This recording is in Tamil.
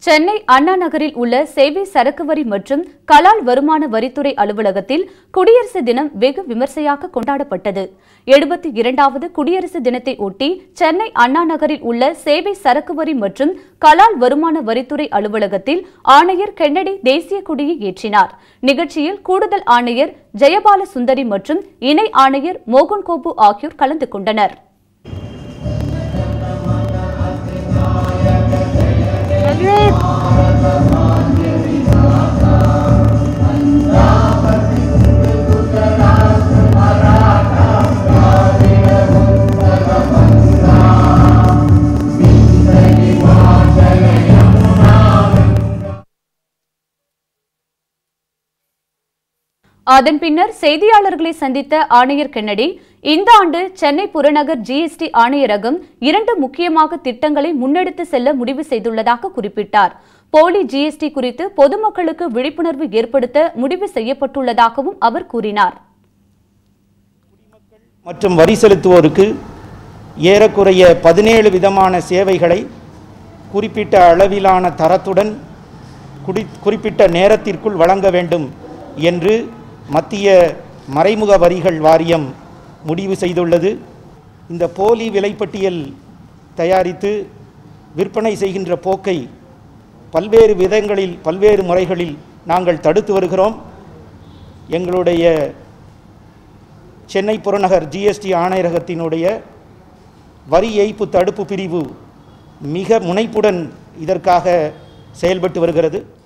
சென்னை அண்ணா நகரில் உள்ள சேவை சரக்கு வரி மற்றும் கலால் வருமான வரித்துறை அலுவலகத்தில் குடியரசு தினம் வெகு விமர்சையாக கொண்டாடப்பட்டது எழுபத்தி இரண்டாவது குடியரசு தினத்தை ஒட்டி சென்னை அண்ணா நகரில் உள்ள சேவை சரக்கு வரி மற்றும் கலால் வருமான வரித்துறை அலுவலகத்தில் ஆணையர் கென்னடி தேசிய கொடியை ஏற்றினார் நிகழ்ச்சியில் கூடுதல் ஆணையர் ஜெயபால சுந்தரி மற்றும் இணை ஆணையர் மோகன் கோபு ஆகியோர் கலந்து கொண்டனர் அதன் பின்னர் செய்தியாளர்களை சந்தித்த ஆணையர் கென்னடி இந்த ஆண்டு சென்னை புறநகர் ஜிஎஸ்டி ஆணையரகம் இரண்டு முக்கியமாக திட்டங்களை முன்னெடுத்து செல்ல முடிவு செய்துள்ளதாக குறிப்பிட்டார் போலி ஜிஎஸ்டி குறித்து பொதுமக்களுக்கு விழிப்புணர்வு ஏற்படுத்த முடிவு செய்யப்பட்டுள்ளதாகவும் அவர் கூறினார் மற்றும் வரி செலுத்துவோருக்கு ஏறக்குறைய பதினேழு விதமான சேவைகளை குறிப்பிட்ட அளவிலான தரத்துடன் குடி குறிப்பிட்ட நேரத்திற்குள் வழங்க வேண்டும் என்று மத்திய மறைமுக வரிகள் வாரியம் முடிவு செய்துள்ளது இந்த போலி விலைப்பட்டியல் தயாரித்து விற்பனை செய்கின்ற போக்கை பல்வேறு விதங்களில் பல்வேறு முறைகளில் நாங்கள் தடுத்து வருகிறோம் எங்களுடைய சென்னை புறநகர் ஜிஎஸ்டி ஆணையரகத்தினுடைய வரி ஏய்ப்பு தடுப்பு பிரிவு மிக முனைப்புடன் இதற்காக செயல்பட்டு வருகிறது